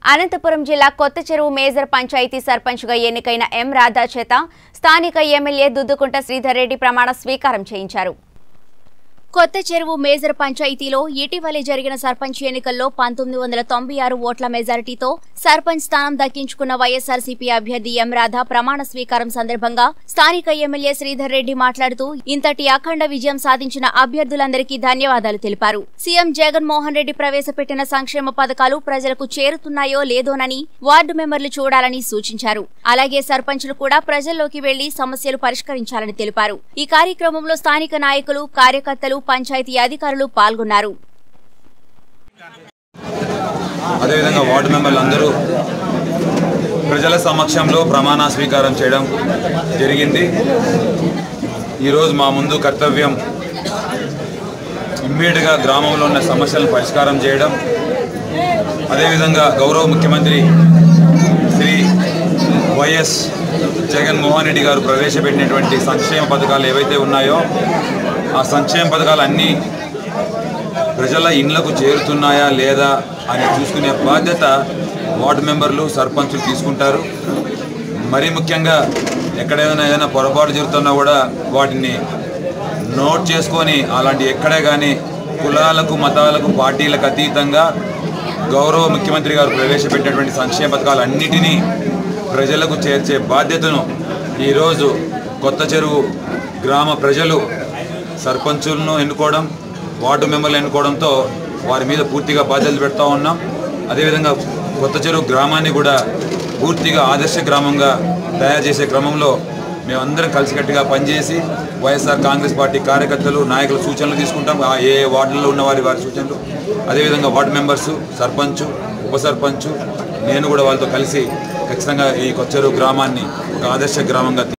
అనంతపురం జిల్లా కొత్త చెరువు మేజర్ పంచాయతీ సర్పంచ్గా ఎన్నికైన ఎం రాధా చేత స్థానిక ఎమ్మెల్యే దుద్దుకుంట శ్రీధర్ రెడ్డి ప్రమాణ స్వీకారం చేయించారు కొత్త చెరువు మేజర్ పంచాయతీలో ఇటీవలే జరిగిన సర్పంచ్ ఎన్నికల్లో పంతొమ్మిది వందల తొంభై ఆరు ఓట్ల మెజారిటీతో సర్పంచ్ స్థానం దక్కించుకున్న వైఎస్ఆర్సీపీ అభ్యర్థి ఎం రాధ ప్రమాణ స్వీకారం సందర్భంగా స్థానిక ఎమ్మెల్యే శ్రీధర్ రెడ్డి మాట్లాడుతూ ఇంతటి అఖండ విజయం సాధించిన అభ్యర్థులందరికీ ధన్యవాదాలు తెలిపారు సీఎం జగన్మోహన్ రెడ్డి ప్రవేశపెట్టిన సంక్షేమ పథకాలు ప్రజలకు చేరుతున్నాయో లేదోనని వార్డు మెంబర్లు చూడాలని సూచించారు అలాగే సర్పంచులు కూడా ప్రజల్లోకి వెళ్లి సమస్యలు పరిష్కరించాలని తెలిపారు ఈ కార్యక్రమంలో స్థానిక నాయకులు కార్యకర్తలు పంచాయతీ అధికారులు పాల్గొన్నారు అదేవిధంగా వార్డు మెంబర్లు అందరూ ప్రజల సమక్షంలో ప్రమాణ స్వీకారం చేయడం జరిగింది ఈరోజు మా ముందు కర్తవ్యం ఇమ్మీడియట్గా గ్రామంలో ఉన్న సమస్యలను పరిష్కారం చేయడం అదేవిధంగా గౌరవ ముఖ్యమంత్రి శ్రీ వైఎస్ జగన్మోహన్ రెడ్డి గారు ప్రవేశపెట్టినటువంటి సంక్షేమ పథకాలు ఏవైతే ఉన్నాయో ఆ సంక్షేమ పథకాలు అన్నీ ప్రజల ఇండ్లకు చేరుతున్నాయా లేదా అని చూసుకునే బాధ్యత వార్డు మెంబర్లు సర్పంచులు తీసుకుంటారు మరీ ముఖ్యంగా ఎక్కడైనా ఏదైనా పొరపాటు జరుగుతున్నా కూడా వాటిని నోట్ చేసుకొని అలాంటి ఎక్కడే కానీ కులాలకు మతాలకు పార్టీలకు అతీతంగా గౌరవ ముఖ్యమంత్రి గారు ప్రవేశపెట్టినటువంటి సంక్షేమ పథకాలు అన్నిటినీ ప్రజలకు చేర్చే బాధ్యతను ఈరోజు కొత్త చెరువు గ్రామ ప్రజలు సర్పంచులను ఎన్నుకోవడం వార్డు మెంబర్లు ఎన్నుకోవడంతో వారి మీద పూర్తిగా బాధ్యతలు పెడతా ఉన్నాం అదేవిధంగా కొత్త చెరువు గ్రామాన్ని కూడా పూర్తిగా ఆదర్శ గ్రామంగా తయారు చేసే క్రమంలో మేమందరం కలిసికట్టుగా పనిచేసి వైఎస్ఆర్ కాంగ్రెస్ పార్టీ కార్యకర్తలు నాయకుల సూచనలు తీసుకుంటాం ఆ ఏ ఏ వార్డులలో ఉన్న వారి వారి సూచనలు అదేవిధంగా వార్డు మెంబర్సు సర్పంచు ఉప సర్పంచు నేను కూడా వాళ్ళతో కలిసి ఖచ్చితంగా ఈ కొచ్చెరు గ్రామాన్ని ఒక ఆదర్శ గ్రామంగా